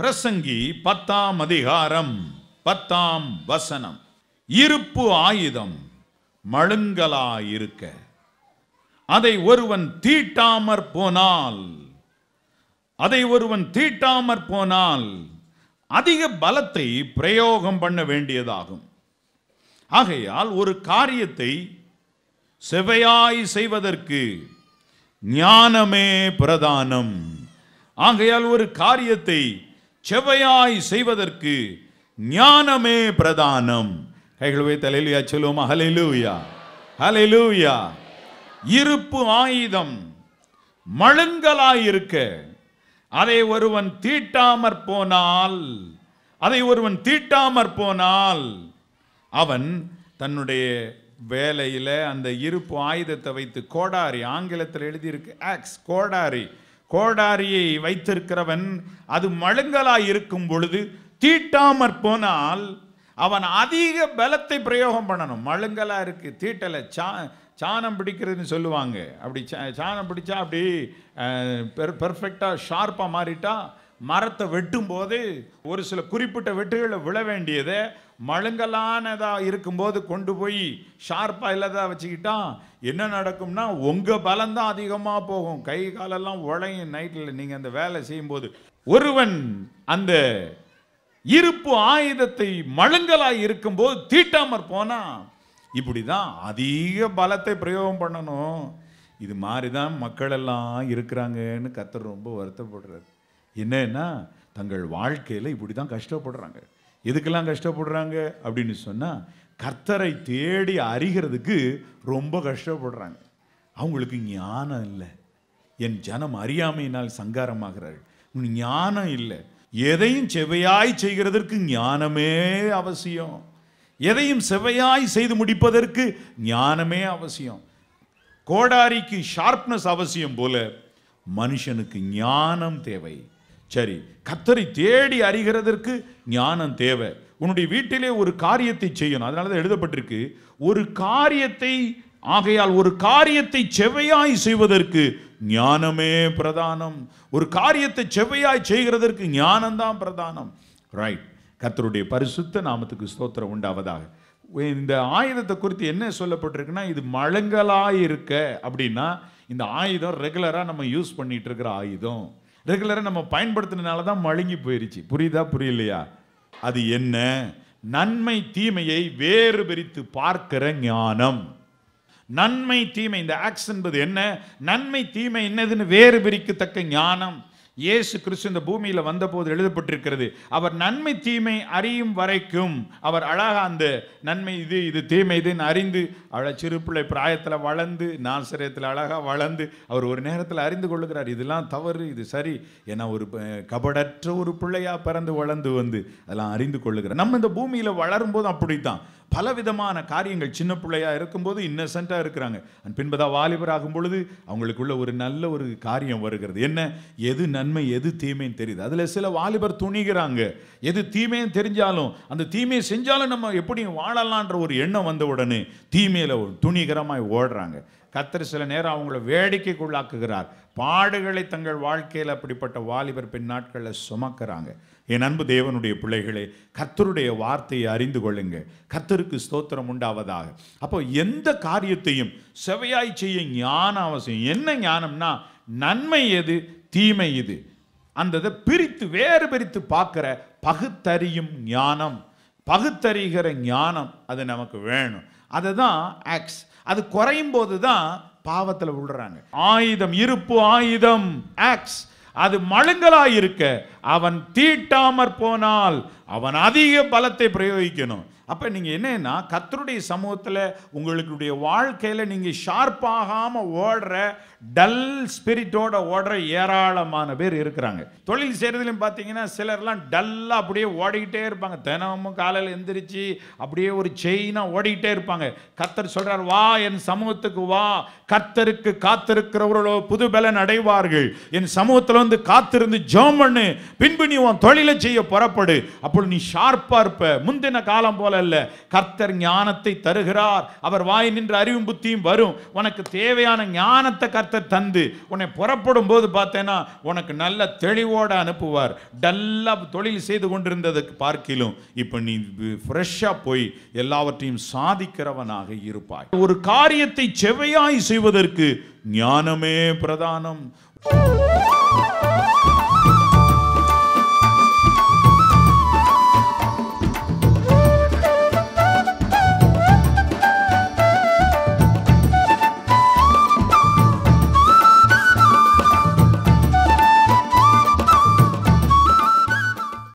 பிரசங்கி பத்தாம் அதிகாரம் பத்தாம் வசனம் இருப்பு ஆயுதம் மழுங்கலாயிருக்க அதை ஒருவன் தீட்டாமற் போனால் அதை ஒருவன் தீட்டாமற் போனால் அதிக பலத்தை பிரயோகம் பண்ண வேண்டியதாகும் ஆகையால் ஒரு காரியத்தை செவையாய் செய்வதற்கு ஞானமே பிரதானம் ஆகையால் ஒரு காரியத்தை செவையாய் செய்வதற்கு ஞானமே பிரதானம் கைகளுவே தலையிலுயா சொல்லுவோமா ஹalleluya ஹalleluya இருப்பு ஆயுதம் மழுங்கலாயிருக்க அதை ஒருவன் தீட்டாமற் போனால் அதை ஒருவன் தீட்டாமற் போனால் அவன் தன்னுடைய வேலையில அந்த இருப்பு ஆயுதத்தை வைத்து கோடாரி ஆங்கிலத்தில் எழுதியிருக்கு ஆக்ஸ் கோடாரி கோடாரியை வைத்திருக்கிறவன் அது மழுங்கலாய் இருக்கும் பொழுது தீட்டாமற் போனால் அவன் அதிக பலத்தை பிரயோகம் பண்ணணும் மழுங்கலா இருக்கு தீட்டலை சா சாணம் பிடிக்கிறதுன்னு சொல்லுவாங்க அப்படி சா- சாணம் பிடிச்சா அப்படி பெர்ஃபெக்டாக ஷார்ப்பாக மாறிட்டா மரத்தை வெட்டும் போது ஒரு சில குறிப்பிட்ட வெட்டுகளை விழ வேண்டியதை மழுங்கலானதாக இருக்கும்போது கொண்டு போய் ஷார்ப்பாக இல்லாததாக வச்சுக்கிட்டா என்ன நடக்கும்னா உங்கள் பலம்தான் அதிகமாக போகும் கை காலெல்லாம் உழையும் நைட்டில் நீங்கள் அந்த வேலை செய்யும்போது ஒருவன் அந்த இருப்பு ஆயுதத்தை மழுங்கலாய் இருக்கும்போது தீட்டாமற் போனா இப்படிதான் அதிக பலத்தை பிரயோகம் பண்ணணும் இது மாதிரி தான் மக்கள் எல்லாம் இருக்கிறாங்கன்னு கத்தர் ரொம்ப வருத்தப்படுறாரு என்னன்னா தங்கள் வாழ்க்கையில் இப்படி தான் கஷ்டப்படுறாங்க எதுக்கெல்லாம் கஷ்டப்படுறாங்க அப்படின்னு சொன்னால் கர்த்தரை தேடி அறிகிறதுக்கு ரொம்ப கஷ்டப்படுறாங்க அவங்களுக்கு ஞானம் இல்லை என் ஜனம் அறியாமையினால் சங்காரமாகிறார்கள் உனக்கு ஞானம் இல்லை எதையும் செவையாய் செய்கிறதற்கு ஞானமே அவசியம் எதையும் செவையாய் செய்து முடிப்பதற்கு ஞானமே அவசியம் கோடாரிக்கு ஷார்ப்னஸ் அவசியம் போல மனுஷனுக்கு ஞானம் தேவை சரி கத்தரை தேடி அறிகிறதற்கு ஞானம் தேவை உன்னுடைய வீட்டிலே ஒரு காரியத்தை செய்யணும் அதனால தான் எழுதப்பட்டிருக்கு ஒரு காரியத்தை ஆகையால் ஒரு காரியத்தை செவையாய் செய்வதற்கு ஞானமே பிரதானம் ஒரு காரியத்தை செவையாய் செய்கிறதற்கு ஞானம்தான் பிரதானம் ரைட் கர்த்தருடைய பரிசுத்த நாமத்துக்கு ஸ்தோத்திரம் உண்டாவதாக இந்த ஆயுதத்தை குறித்து என்ன சொல்லப்பட்டிருக்குன்னா இது மழங்கலாய் இருக்க அப்படின்னா இந்த ஆயுதம் ரெகுலராக நம்ம யூஸ் பண்ணிட்டு இருக்கிற ஆயுதம் ரெகுலராக நம்ம பயன்படுத்தினால தான் மழுங்கி போயிருச்சு புரியுதா புரியலையா அது என்ன நன்மை தீமையை வேறு பிரித்து பார்க்கிற ஞானம் நன்மை தீமை இந்த ஆக்ஸ் என்பது என்ன நன்மை தீமை என்னதுன்னு வேறு பிரிக்கத்தக்க ஞானம் இயேசு கிறிஸ்து இந்த பூமியில வந்தபோது எழுதப்பட்டிருக்கிறது அவர் நன்மை தீமை அறியும் வரைக்கும் அவர் அழகா அந்த நன்மை இது இது தீமை இதுன்னு அறிந்து அழ சிறு பிள்ளை பிராயத்தில் வளர்ந்து நாசரியத்தில் அழகா வளர்ந்து அவர் ஒரு நேரத்தில் அறிந்து கொள்ளுகிறார் இதெல்லாம் தவறு இது சரி ஏன்னா ஒரு அஹ், கபடற்ற ஒரு பிள்ளையா பிறந்து வளர்ந்து வந்து அதெல்லாம் அறிந்து கொள்ளுகிறார் நம்ம இந்த பூமியில வளரும் போது அப்படித்தான் பலவிதமான காரியங்கள் சின்ன பிள்ளையா இருக்கும்போது இன்னசென்ட்டாக இருக்கிறாங்க அண்ட் பின்பதா வாலிபராகும் பொழுது அவங்களுக்குள்ள ஒரு நல்ல ஒரு காரியம் வருகிறது என்ன எது நன்மை எது தீமைன்னு தெரியுது அதில் சில வாலிபர் துணிகிறாங்க எது தீமைன்னு தெரிஞ்சாலும் அந்த தீமையை செஞ்சாலும் நம்ம எப்படி வாழலான்ற ஒரு எண்ணம் வந்த உடனே தீமையில் ஒரு துணிகரமாய் ஓடுறாங்க கத்தர் சில நேரம் அவங்கள வேடிக்கைக்குள்ளாக்குகிறார் பாடுகளை தங்கள் வாழ்க்கையில் அப்படிப்பட்ட வாலிபர் பின் நாட்களில் சுமக்கிறாங்க என் அன்பு தேவனுடைய பிள்ளைகளே கர்த்தருடைய வார்த்தையை அறிந்து கொள்ளுங்க கர்த்தருக்கு ஸ்தோத்திரம் உண்டாவதாக அப்போ எந்த காரியத்தையும் செவையாய் செய்ய ஞானம் அவசியம் என்ன ஞானம்னா நன்மை எது தீமை இது அந்த இதை பிரித்து வேறு பிரித்து பார்க்கிற பகுத்தறியும் ஞானம் பகுத்தறிகிற ஞானம் அது நமக்கு வேணும் அதுதான் ஆக்ஸ் அது குறையும் போது தான் பாவத்தில் விழுறாங்க ஆயுதம் இருப்பு ஆயுதம் ஆக்ஸ் அது மழுங்கலாய் இருக்க அவன் தீட்டாமற் போனால் அவன் அதிக பலத்தை பிரயோகிக்கணும் அப்ப நீங்க என்னன்னா கத்தருடைய சமூகத்துல உங்களுடைய வாழ்க்கையில நீங்க ஷார்ப்பாகாம ஓடுற டல் ஸ்பிரிட்டோட ஓடுற ஏராளமான பேர் இருக்கிறாங்க தொழில் செய்யறதுலையும் பார்த்தீங்கன்னா சிலர்லாம் டல்லா அப்படியே ஓடிக்கிட்டே இருப்பாங்க தினமும் காலையில் எந்திரிச்சு அப்படியே ஒரு செயினாக ஓடிக்கிட்டே இருப்பாங்க கத்தர் சொல்றார் வா என் சமூகத்துக்கு வா கத்தருக்கு காத்திருக்கிறவர்களோ புது பலன் அடைவார்கள் என் சமூகத்தில் வந்து காத்திருந்து ஜெபம் பண்ணு பின்பு நீ உன் தொழிலை செய்ய புறப்படு அப்பொழுது நீ ஷார்ப்பா இருப்ப முந்தின காலம் போல போல அல்ல கர்த்தர் ஞானத்தை தருகிறார் அவர் வாய் நின்று அறிவும் புத்தியும் வரும் உனக்கு தேவையான ஞானத்தை கர்த்தர் தந்து உன்னை புறப்படும் போது பார்த்தேன்னா உனக்கு நல்ல தெளிவோட அனுப்புவார் டல்லா தொழில் செய்து கொண்டிருந்ததுக்கு பார்க்கிலும் இப்போ நீ ஃப்ரெஷ்ஷாக போய் எல்லாவற்றையும் சாதிக்கிறவனாக இருப்பாய் ஒரு காரியத்தை செவையாய் செய்வதற்கு ஞானமே பிரதானம்